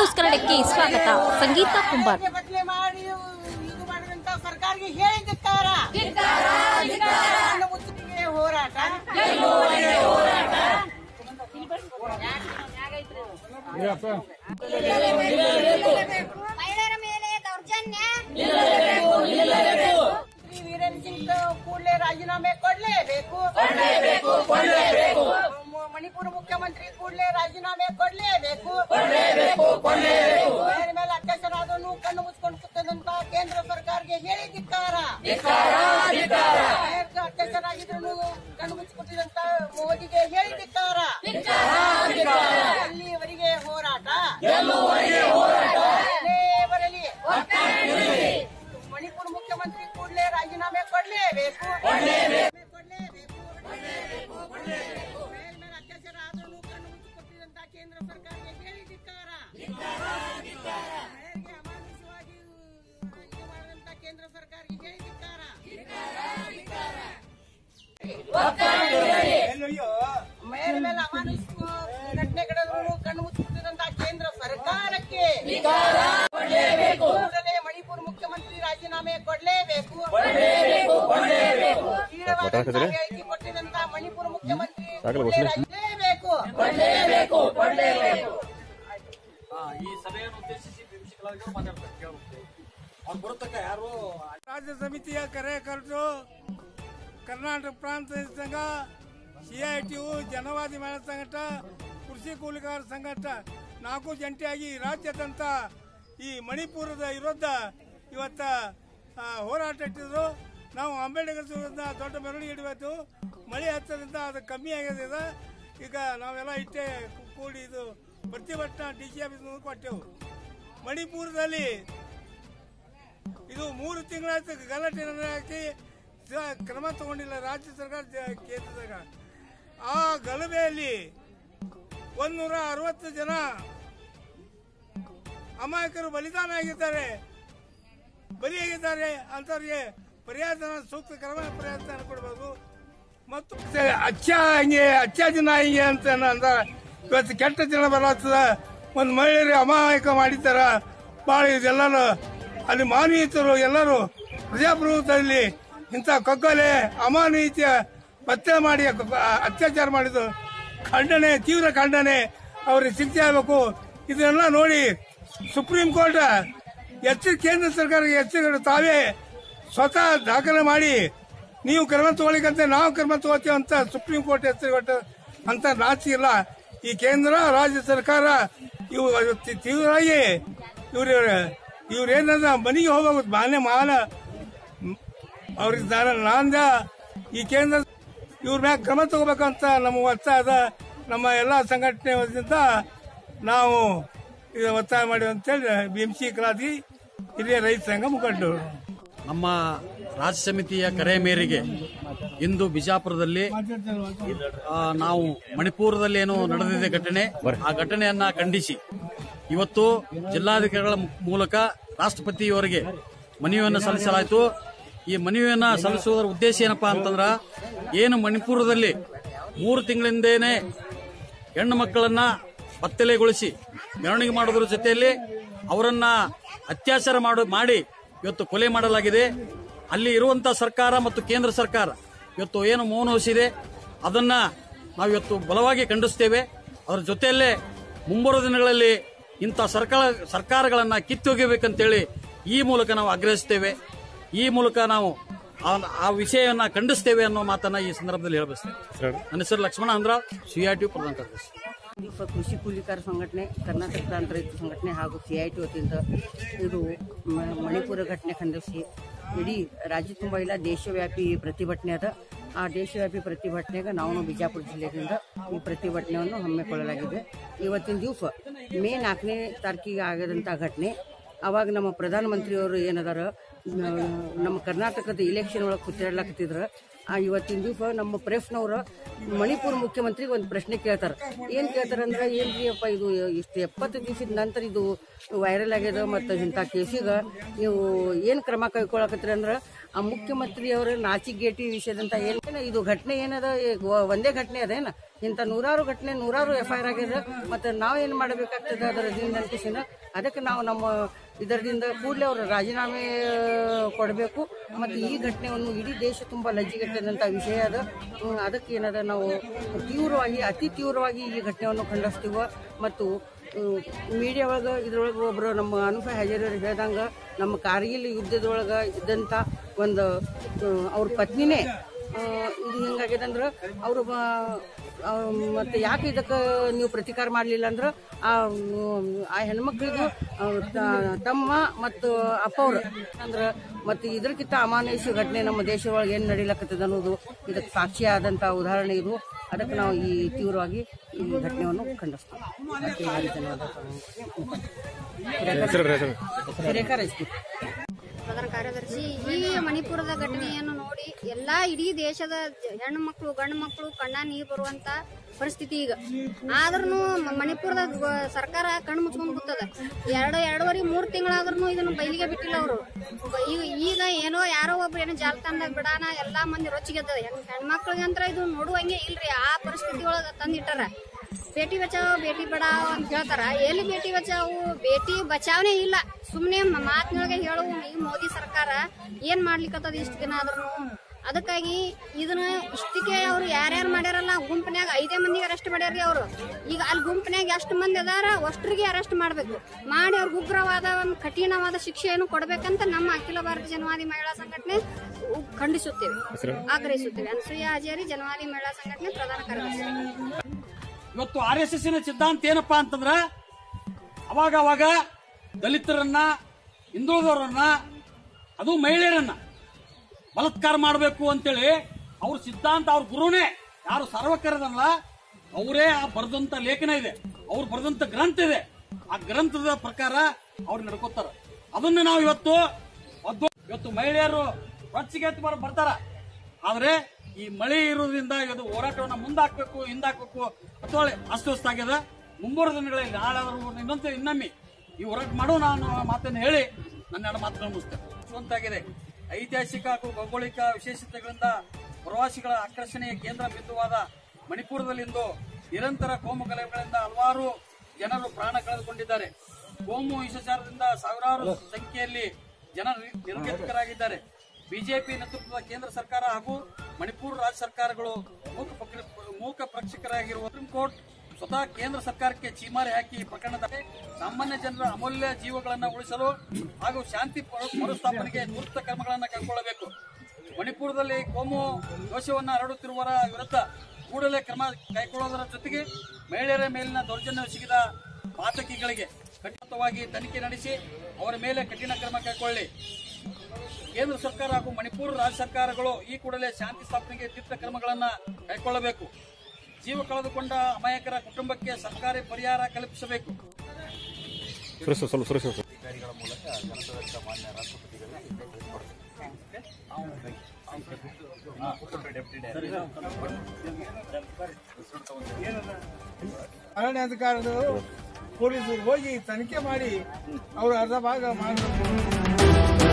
News ಕನ್ನಡಕ್ಕೆ ಸ್ವಾಗತ ಸಂಗೀತ ಕುಂಬಾರ್ ಬದಲಿ ಮಾಡಿ ಇದು ಮಾಡಿದಂತ ಸರ್ಕಾರಕ್ಕೆ ಹೇಳಿದ್ದಾರ ಮುಚ್ಚಿಗೆ ಹೋರಾಟ ಮಹಿಳೆಯರ ಮೇಲೆ ದೌರ್ಜನ್ಯ ಶ್ರೀ ವೀರೇಂದ್ರ ಸಿಂಗ್ ಕೂಡಲೇ ರಾಜೀನಾಮೆ ಕೊಡ್ಲೇಬೇಕು ಮ- ಮಣಿಪುರ ಮುಖ್ಯಮಂತ್ರಿ ಕೂಡಲೇ ರಾಜೀನಾಮೆ ಕೊಡ್ಲೇಬೇಕು ಮಹಿಳೆಯರ ಮೇಲೆ ಅತ್ಯಾಚಾರವನ್ನು ಕಣ್ಣು ಮುಚ್ಕೊಂಡು ಕೂತದಂತ ಕೇಂದ್ರ ಸರ್ಕಾರಕ್ಕೆ ಹೇಳಿದ್ದಾರ ಮಹಿಳೆಯರಿಗೆ ಅತ್ಯಾಚಾರ ಆಗಿದ್ರು ಕಣ್ಣು ಮುಚ್ಚಿಕೊಟ್ಟಿದಂತ ಮೋದಿಗೆ ಹೇಳಿದ್ದಾರ ಎಲ್ಲಿವರೆಗೆ ಹೋರಾಟ ಏನೇ ಬರಲಿ ಮಣಿಪುರ ಮುಖ್ಯಮಂತ್ರಿ ಕೂಡಲೇ ರಾಜೀನಾಮೆ ಕೊಡ್ಲೇಬೇಕು ಕೊಡ್ಲೇಬೇಕು ಮಹಿಳೆ ಮೇಲೆ ಅತ್ಯಾಚಾರ ಆದ್ರೂ ಕಣ್ಣು ಮುಚ್ಚಿಕೊಟ್ಟಿದಂತ ಕೇಂದ್ರ ಸರ್ಕಾರಕ್ಕೆ ಹೇಳಿದ್ದಾರ ಮಹಿಳೆಯರಿಗೆ ಅಮಾನುಷವಾಗಿ ಇದು ಮಾಡಿದಂತ ಕೇಂದ್ರ ಸರ್ಕಾರಕ್ಕೆ ಹೇಳಿದ್ದಾರ ಮಹಿಳೆ ಮೇಲೆ ಅಮಾನುಷ ಘಟನೆಗಳನ್ನು ಕಣ್ಣು ಮುಚ್ಚಿದಂತ ಕೇಂದ್ರ ಸರ್ಕಾರಕ್ಕೆ ಕೂಡಲೇ ಮಣಿಪುರ ಮುಖ್ಯಮಂತ್ರಿ ರಾಜೀನಾಮೆ ಕೊಡ್ಲೇಬೇಕು ತೀವ್ರವಾದಂತ ಹೇಳಿಕೆ ಕೊಟ್ಟಿದಂತ ಮಣಿಪುರ ಮುಖ್ಯಮಂತ್ರಿ ಕೂಡಲೇ ರಾಜೀನಾಮೆ ಈ ಸಭೆಯನ್ನು ಉದ್ದೇಶಿಸಿ ಬಿಂಬಿಸಿಗಳಾಗಿ ಮಾತಾಡ್ತಾರೆ ಕೇಳ್ಬೇಕು ಅವ್ರು ಬರುತ್ತಕ್ಕ ಯಾರು ರಾಜ್ಯ ಸಮಿತಿಯ ಕರೆ ಕರೆದು ಕರ್ನಾಟಕ ಪ್ರಾಂತ ಸಂಘ ಸಿಐಟಿಯು ಜನವಾದಿ ಮಹಿಳಾ ಸಂಘಟ ಕೃಷಿ ಕೂಲಿಗಾರ ಸಂಘಟ ನಾಲ್ಕು ಜಂಟಿಯಾಗಿ ರಾಜ್ಯಾದ್ಯಂತ ಈ ಮಣಿಪುರದ ವಿರುದ್ಧ ಇವತ್ತ ಆ, ಹೋರಾಟ ಇಟ್ಟಿದ್ರು ನಾವು ಅಂಬೇಡ್ಕರ್ ವಿರುದ್ಧ ದೊಡ್ಡ ಮೆರವಣಿಗೆ ಇಡಬೇಕು ಮಳೆ ಹತ್ತದಿಂದ ಅದು ಕಮ್ಮಿ ಆಗಿದೆ ಇದು. ಈಗ ನಾವೆಲ್ಲ ಇಟ್ಟೆ ಕೂಡಿ ಇದು ಪ್ರತಿಭಟನಾ ಡಿ ಸಿ ಆಫೀಸ್ ಮುಂದೆ ಕೊಟ್ಟೆವು ಮಣಿಪುರದಲ್ಲಿ ಇದು ಮೂರು ತಿಂಗಳಾಯ್ತು ಗಲಾಟೆ ಹಾಕಿ ಸ- ಕ್ರಮ ತಗೊಂಡಿಲ್ಲ ರಾಜ್ಯ ಸರ್ಕಾರ ಜ- ಕೇಂದ್ರದಾಗ ಆ ಗಲಭೆಯಲ್ಲಿ ಒಂದೂರ ಅರವತ್ತು ಜನ ಅಮಾಯಕರು ಬಲಿದಾನ ಆಗಿದ್ದಾರೆ ಬಲಿಯಾಗಿದ್ದಾರೆ ಅಂತವ್ರಿಗೆ ಪರಿಹಾರ ಸೂಕ್ತ ಕ್ರಮ ಪರಿಹಾರ ಕೊಡಬಹುದು ಮತ್ತು ಅಚ್ಚ ಹಂಗೆ ಅಚ್ಚ ದಿನ ಹಿಂಗೆ ಅಂತ ಅಂದ ಇವತ್ತು ಕೆಟ್ಟ ದಿನ ಬರತ್ತದ ಒಂದು ಮಹಿಳೆಯರು ಅಮಾಯಕ ಮಾಡಿದ್ದಾರ ಭಾಳ ಇದೆಲ್ಲರೂ ಅಲ್ಲಿ ಮಾನವೀಯತರು ಎಲ್ಲರೂ ಪ್ರಜಾಪ್ರಭುತ್ವದಲ್ಲಿ ಇಂಥ ಕಗ್ಗಲೆ ಅಮಾನವೀಯತೆಯ ಪತ್ತೆ ಮಾಡಿ ಅತ್ಯಾಚಾರ ಮಾಡಿದ್ದು ಖಂಡನೆ ತೀವ್ರ ಖಂಡನೆ ಅವ್ರಿಗೆ ಶಿಕ್ಷೆ ಆಗಬೇಕು ಇದನ್ನೆಲ್ಲ ನೋಡಿ ಸುಪ್ರೀಂ ಕೋರ್ಟ್ ಎಚ್ಚರ ಕೇಂದ್ರ ಸರ್ಕಾರ ಎಚ್ಚರಿಕೆ ತಾವೇ ಸ್ವತಃ ದಾಖಲೆ ಮಾಡಿ ನೀವು ಕ್ರಮ ತಗೊಳ್ಳಿಕಂತೆ ನಾವು ಕ್ರಮ ತಗೋತೀವಿ ಅಂತ ಸುಪ್ರೀಂ ಕೋರ್ಟ್ ಎಚ್ಚರಿಕೆ ಕೊಟ್ಟ ಅಂತ ನಾಚಿ ಇಲ್ಲ ಈ ಕೇಂದ್ರ ರಾಜ್ಯ ಸರ್ಕಾರ ಇವು ತಿ- ತೀವ್ರವಾಗಿ ಇವ್ರ ಇವ್ರೇನದ ಮನೆಗೆ ಹೋಗ್ಬೇಕು ಮಾನ್ಯ ಮಾನ ಅವ್ರಿಗೆ ನಾನು ನಾಂದ ಈ ಕೇಂದ್ರ ಇವ್ರ ಮ್ಯಾಗ ಕ್ರಮ ತಗೋಬೇಕಂತ ನಮ್ಮ ಒತ್ತಾಯ ಅದ ನಮ್ಮ ಎಲ್ಲ ಸಂಘಟನೆ ವತಿಯಿಂದ ನಾವು ಇದು ಒತ್ತಾಯ ಮಾಡಿ ಅಂತೇಳಿ ಬಿ ಎಂ ಸಿ ಕ್ರಾಂತಿ ಹಿರಿಯ ರೈತ ಸಂಘ ಮುಖಂಡರು ನಮ್ಮ ರಾಜ್ಯ ಸಮಿತಿಯ ಕರೆ ಮೇರೆಗೆ ಇಂದು ಬಿಜಾಪುರದಲ್ಲಿ ಆ, ನಾವು ಮಣಿಪುರದಲ್ಲಿ ಏನು ನಡೆದಿದೆ ಘಟನೆ ಆ ಘಟನೆಯನ್ನ ಖಂಡಿಸಿ ಇವತ್ತು ಜಿಲ್ಲಾಧಿಕಾರಿಗಳ ಮೂಲಕ ರಾಷ್ಟ್ರಪತಿಯವರಿಗೆ ಮನವಿಯನ್ನು ಸಲ್ಲಿಸಲಾಯಿತು ಈ ಮನವಿಯನ್ನ ಸಲ್ಲಿಸುವುದರ ಉದ್ದೇಶ ಏನಪ್ಪಾ ಅಂತಂದ್ರ ಏನು ಮಣಿಪುರದಲ್ಲಿ ಮೂರು ತಿಂಗಳಿಂದೇನೆ ಹೆಣ್ಣು ಮಕ್ಕಳನ್ನ ಪತ್ತಲೆಗೊಳಿಸಿ ಮೆರವಣಿಗೆ ಮಾಡೋದ್ರ ಜೊತೆಯಲ್ಲಿ ಅವರನ್ನ ಅತ್ಯಾಚಾರ ಮಾಡು ಮಾಡಿ ಇವತ್ತು ಕೊಲೆ ಮಾಡಲಾಗಿದೆ ಅಲ್ಲಿ ಇರುವಂತ ಸರ್ಕಾರ ಮತ್ತು ಕೇಂದ್ರ ಸರ್ಕಾರ ಇವತ್ತು ಏನು ಮೌನ ವಹಿಸಿದೆ ಅದನ್ನ ನಾವು ಇವತ್ತು ಬಲವಾಗಿ ಖಂಡಿಸ್ತೇವೆ ಅದರ ಜೊತೆಯಲ್ಲೇ ಮುಂಬರುವ ದಿನಗಳಲ್ಲಿ ಇಂಥ ಸರ್ಕಾರ ಸರ್ಕಾರಗಳನ್ನ ಕಿತ್ತೊಗೆಬೇಕಂತೇಳಿ ಈ ಮೂಲಕ ನಾವು ಆಗ್ರಹಿಸ್ತೇವೆ ಈ ಮೂಲಕ ನಾವು ಆ- ಆ ವಿಷಯವನ್ನ ಖಂಡಿಸ್ತೇವೆ ಅನ್ನೋ ಮಾತನ್ನ ಈ ಸಂದರ್ಭದಲ್ಲಿ ಹೇಳಬಯಸ್ತೇವೆ ನನ್ನ ಹೆಸರು ಲಕ್ಷ್ಮಣ ಅಂದ್ರ ಸಿಆರ್ಟಿ ಪ್ರಧಾನ ಕಾರ್ಯದರ್ಶಿ ದಿವಸ ಕೃಷಿ ಕೂಲಿಕಾರ ಸಂಘಟನೆ ಕರ್ನಾಟಕ ಪ್ರಾಂತ ರೈತ ಸಂಘಟನೆ ಹಾಗೂ ಸಿಐಟಿ ವತಿಯಿಂದ ಇದು ಮ- ಮಣಿಪುರ ಘಟನೆ ಖಂಡಿಸಿ ಇಡೀ ರಾಜ್ಯ ತುಂಬ ಇಲ್ಲ ದೇಶವ್ಯಾಪಿ ಪ್ರತಿಭಟನೆ ಅದ ಆ ದೇಶವ್ಯಾಪಿ ಪ್ರತಿಭಟನೆಗೆ ನಾವು ಬಿಜಾಪುರ ಜಿಲ್ಲೆಯಿಂದ ಈ ಪ್ರತಿಭಟನೆಯನ್ನು ಹಮ್ಮಿಕೊಳ್ಳಲಾಗಿದೆ ಇವತ್ತಿನ ದಿವಸ ಮೇ ನಾಲ್ಕನೇ ತಾರೀಕಿಗೆ ಆಗದಂಥ ಘಟನೆ ಅವಾಗ ನಮ್ಮ ಪ್ರಧಾನಮಂತ್ರಿಯವರು ಏನದಾರ ನ- ನಮ್ಮ ಕರ್ನಾಟಕದ ಇಲೆಕ್ಷನ್ ಒಳಗೆ ಕೂತಿರ್ಲಾಕತ್ತಿದ್ರ ಆ ಇವತ್ತಿನ ದಿವಸ ನಮ್ಮ ಪ್ರೆಸ್ನವರು ಮಣಿಪುರ ಮುಖ್ಯಮಂತ್ರಿಗೆ ಒಂದು ಪ್ರಶ್ನೆ ಕೇಳ್ತಾರೆ ಏನ್ ಕೇಳ್ತಾರೆ ಅಂದ್ರೆ ಏನ್ರಿ ಅಪ್ಪ ಇದು ಇಷ್ಟು ಎಪ್ಪತ್ತು ದಿವಸದ ನಂತರ ಇದು ವೈರಲ್ ಆಗ್ಯದ ಮತ್ತು ಇಂಥ ಕೇಸಿಗೆ ನೀವು ಏನು ಕ್ರಮ ಕೈಗೊಳಕತ್ರಿ ಅಂದ್ರೆ ಆ ಮುಖ್ಯಮಂತ್ರಿಯವರ ನಾಚಿಗೇಟಿ ವಿಷಯದಂತ ಏನ್ ಇದು ಘಟನೆ ಏನದ ಈಗ ಒಂದೇ ಘಟನೆ ಅದೇನ ಇಂಥ ನೂರಾರು ಘಟನೆ ನೂರಾರು ಎಫ್ ಐ ಆರ್ ಆಗ್ಯದ ಮತ್ತು ನಾವೇನು ಮಾಡಬೇಕಾಗ್ತದೆ ಅದರದಿಂದ ಅನ್ಕಿಸಿನ ಅದಕ್ಕೆ ನಾವು ನಮ್ಮ ಇದರಿಂದ ಕೂಡಲೇ ಅವರು ರಾಜೀನಾಮೆ ಕೊಡಬೇಕು ಮತ್ತು ಈ ಘಟನೆಯನ್ನು ಇಡೀ ದೇಶ ತುಂಬ ಲಜ್ಜಿಗೆಟ್ಟದಂಥ ವಿಷಯ ಅದ ಹ್ಮ್, ಅದಕ್ಕೆ ಏನದ ನಾವು ತೀವ್ರವಾಗಿ ಅತಿ ತೀವ್ರವಾಗಿ ಈ ಘಟನೆಯನ್ನು ಖಂಡಿಸ್ತೀವ ಮತ್ತು ಮೀಡಿಯಾ ಒಳಗೆ ಇದ್ರೊಳಗೆ ಒಬ್ಬರು ನಮ್ಮ ಅನುಭವ ಹಜಾರಿ ಹೇಳ್ದಂಗೆ ನಮ್ಮ ಕಾರ್ಗಿಲ್ ಯುದ್ಧದೊಳಗೆ ಇದ್ದಂಥ ಒಂದು ಅವ್ರ ಪತ್ನಿನೇ ಆ, ಇದು ಹೆಂಗಾಗ್ಯದ ಅಂದ್ರೆ ಅವರು ಮತ್ತೆ ಯಾಕೆ ಇದಕ್ಕೆ ನೀವು ಪ್ರತಿಕಾರ ಮಾಡಲಿಲ್ಲ ಅಂದ್ರೆ ಆ ಮ್, ಆ ಹೆಣ್ಮಕ್ಳಿಗೂ ಆ, ತ- ತಮ್ಮ ಮತ್ತು ಅಪ್ಪ ಅವ್ರು ಅಂದ್ರೆ ಮತ್ತು ಇದಕ್ಕಿಂತ ಅಮಾನುಷ ಘಟನೆ ನಮ್ಮ ದೇಶ ಒಳಗೆ ಏನು ನಡೀಲಕ್ಕತ್ತದ ಅನ್ನೋದು ಇದಕ್ಕೆ ಸಾಕ್ಷಿ ಆದಂಥ ಉದಾಹರಣೆ ಇದು ಅದಕ್ಕೆ ನಾವು ಈ ತೀವ್ರವಾಗಿ ಈ ಘಟನೆಯನ್ನು ಖಂಡಿಸ್ತೀವಿ ರೇಖಾ ರೈಸ್ಪುರ್ ಪ್ರಧಾನ ಕಾರ್ಯದರ್ಶಿ ಈ ಮಣಿಪುರದ ಘಟನೆಯನ್ನು ನೋಡಿ ಎಲ್ಲಾ ಇಡೀ ದೇಶದ ಜ- ಹೆಣ್ಣು ಮಕ್ಕಳು ಗಂಡು ಮಕ್ಕಳು ಕಣ್ಣ ನೀರು ಬರುವಂತ ಪರಿಸ್ಥಿತಿ ಈಗ ಆದ್ರೂ ಮಣಿಪುರದ ಗ- ಸರ್ಕಾರ ಕಣ್ಣು ಮುಚ್ಕೊಂಡ್ ಕೂತದ ಎರಡು ಎರಡೂವರೆ ಮೂರ್ ತಿಂಗಳಾದ್ರೂ ಇದನ್ನ ಬಯಲಿಗೆ ಬಿಟ್ಟಿಲ್ಲ ಅವರು ಈಗ ಈಗ ಏನೋ ಯಾರೋ ಒಬ್ರು ಏನೋ ಜಾಲತಾಣದಾಗ ಬಿಡಾನ ಎಲ್ಲಾ ಮಂದಿ ರೊಚ್ಚಿಗೆದ್ದದ ಹೆಣ್ ಹೆಣ್ಮಕ್ಳಿಗಂತ್ರ ಇದು ನೋಡುವಂಗೆ ಇಲ್ರಿ ಆ ಪರಿಸ್ಥಿತಿ ಒಳಗ ತಂದಿಟ್ಟಾರ ಬೇಟಿ ಬಚಾವ್ ಬೇಟಿ ಬಡಾವ್ ಅಂತ ಹೇಳ್ತಾರ ಎಲ್ಲಿ ಬೇಟಿ ಬಚಾವು ಬೇಟಿ ಬಚಾವ್ನೇ ಇಲ್ಲ ಸುಮ್ನೆ ಮಾತಿನೊಳಗೆ ಹೇಳು ಈ ಮೋದಿ ಸರ್ಕಾರ ಏನ್ ಮಾಡ್ಲಿಕ್ಕತ್ತದ ಇಷ್ಟ ದಿನ ಆದ್ರೂ ಅದಕ್ಕಾಗಿ ಇದನ್ನ ಇಷ್ಟಕ್ಕೆ ಅವ್ರು ಯಾರ್ಯಾರು ಮಾಡ್ಯಾರಲ್ಲ ಗುಂಪಿನ್ಯಾಗ ಐದೇ ಮಂದಿಗೆ ಅರೆಸ್ಟ್ ಮಾಡ್ಯಾರ್ರಿ ಅವರು ಈಗ ಅಲ್ಲಿ ಗುಂಪಿನ್ಯಾಗ ಎಷ್ಟು ಮಂದಿ ಅದಾರ ಅಷ್ಟ್ರಿಗೆ ಅರೆಸ್ಟ್ ಮಾಡ್ಬೇಕು ಮಾಡಿ ಅವ್ರಿಗೆ ಉಗ್ರವಾದ ಒಂದು ಕಠಿಣವಾದ ಶಿಕ್ಷೆಯನ್ನು ಕೊಡ್ಬೇಕಂತ ನಮ್ಮ ಅಖಿಲ ಭಾರತ ಜನವಾದಿ ಮಹಿಳಾ ಸಂಘಟನೆ ಉ- ಖಂಡಿಸುತ್ತೇವೆ ಆಗ್ರಹಿಸುತ್ತೇವೆ ಅನ್ಸೂಯ ಹಜಾರಿ ಜನವಾದಿ ಮಹಿಳಾ ಸಂಘಟನೆ ಪ್ರಧಾನ ಕಾರ್ಯದರ್ಶಿ ಇವತ್ತು ಆರ್ ಎಸ್ ಎಸ್ ಸಿದ್ಧಾಂತ ಏನಪ್ಪಾ ಅಂತಂದ್ರ ಅವಾಗ ಅವಾಗ ದಲಿತರನ್ನ ಹಿಂದುಳಿದವರನ್ನ ಅದು ಮಹಿಳೆಯರನ್ನ ಬಲಾತ್ಕಾರ ಮಾಡಬೇಕು ಅಂತೇಳಿ ಅವ್ರ ಸಿದ್ಧಾಂತ ಅವ್ರ ಗುರುನೇ ಯಾರು ಸಾರ್ವಕರದಲ್ಲ ಅವರೇ ಆ ಬರೆದಂತ ಲೇಖನ ಇದೆ ಅವ್ರು ಬರೆದಂತ ಗ್ರಂಥ ಇದೆ ಆ ಗ್ರಂಥದ ಪ್ರಕಾರ ಅವ್ರು ನಡ್ಕೋತಾರ ಅದನ್ನ ನಾವು ಇವತ್ತು ಒದ್ದು- ಇವತ್ತು ಮಹಿಳೆಯರು ರೊಚ್ಚಿಗೆ ಎದ್ದು ಬರ್- ಬರ್ತಾರ ಆದ್ರೆ ಈ ಮಳೆ ಇರೋದ್ರಿಂದ ಇದು ಹೋರಾಟವನ್ನ ಮುಂದಾಕ್ಬೇಕು ಹಿಂದಾಕ್ಬೇಕು ಅಥವಾ ಅಸ್ತವ್ಯಸ್ತ ಆಗ್ಯದ ಮುಂಬರುವ ದಿನಗಳಲ್ಲಿ ನಾಳೆ ಆದ್ರೂ ಇನ್ನೊಂದು ಇನ್ನೊಮ್ಮೆ ಈ ಹೋರಾಟ ಮಾಡೋ ನಾನು ಮಾತನ್ನು ಹೇಳಿ ನನ್ನ ಎರಡು ಮಾತುಗಳನ್ನು ಮುಗಿಸ್ತೇನೆ ಯಶವಂತಾಗಿದೆ ಐತಿಹಾಸಿಕ ಹಾಗೂ ಭೌಗೋಳಿಕ ವಿಶೇಷತೆಗಳಿಂದ ಪ್ರವಾಸಿಗಳ ಆಕರ್ಷಣೆಯ ಕೇಂದ್ರ ಬಿಂದುವಾದ ಮಣಿಪುರದಲ್ಲಿಂದು ನಿರಂತರ ಕೋಮು ಕಲಹಗಳಿಂದ ಹಲವಾರು ಜನರು ಪ್ರಾಣ ಕಳೆದುಕೊಂಡಿದ್ದಾರೆ ಕೋಮು ಹಿಂಸಾಚಾರದಿಂದ ಸಾವಿರಾರು ಸಂಖ್ಯೆಯಲ್ಲಿ ಜನ ನಿರ್ಗತಿಕರಾಗಿದ್ದಾರೆ ಬಿಜೆಪಿ ನೇತೃತ್ವದ ಕೇಂದ್ರ ಸರ್ಕಾರ ಹಾಗೂ ಮಣಿಪುರ ರಾಜ್ಯ ಸರ್ಕಾರಗಳು ಮೂಕ ಪಕ್ಷ- ಮೂಕ ಪ್ರೇಕ್ಷಕರಾಗಿರುವ ಸುಪ್ರೀಂ ಕೋರ್ಟ್ ಸ್ವತಃ ಕೇಂದ್ರ ಸರ್ಕಾರಕ್ಕೆ ಚೀಮಾರಿ ಹಾಕಿ ಈ ಪ್ರಕರಣದ ಸಾಮಾನ್ಯ ಜನರ ಅಮೂಲ್ಯ ಜೀವಗಳನ್ನು ಉಳಿಸಲು ಹಾಗೂ ಶಾಂತಿ ಪರ- ಮರುಸ್ಥಾಪನೆಗೆ ಸೂಕ್ತ ಕ್ರಮಗಳನ್ನು ಕೈಗೊಳ್ಳಬೇಕು ಮಣಿಪುರದಲ್ಲಿ ಕೋಮು ದೋಷವನ್ನು ಹರಡುತ್ತಿರುವವರ ವಿರುದ್ಧ ಕೂಡಲೇ ಕ್ರಮ ಕೈಗೊಳ್ಳುವುದರ ಜೊತೆಗೆ ಮಹಿಳೆಯರ ಮೇಲಿನ ದೌರ್ಜನ್ಯ ಸಿಗಿದ ಪಾತಕಿಗಳಿಗೆ ಖಂಡಿತವಾಗಿ ತನಿಖೆ ನಡೆಸಿ ಅವರ ಮೇಲೆ ಕಠಿಣ ಕ್ರಮ ಕೈಗೊಳ್ಳಿ ಕೇಂದ್ರ ಸರ್ಕಾರ ಹಾಗೂ ಮಣಿಪುರ ರಾಜ್ಯ ಸರ್ಕಾರಗಳು ಈ ಕೂಡಲೇ ಶಾಂತಿ ಸ್ಥಾಪನೆಗೆ ದಿಟ್ಟ ಕ್ರಮಗಳನ್ನ ಕೈಗೊಳ್ಳಬೇಕು ಜೀವ ಕಳೆದುಕೊಂಡ ಅಮಾಯಕರ ಕುಟುಂಬಕ್ಕೆ ಸರ್ಕಾರಿ ಪರಿಹಾರ ಕಲ್ಪಿಸಬೇಕು ಅರಣ್ಯಾಧಿಕಾರಿಗಳು ಪೊಲೀಸರು ಹೋಗಿ ತನಿಖೆ ಮಾಡಿ ಅವರು ಅರ್ಧ ಭಾಗ ಮಾಡಬೇಕು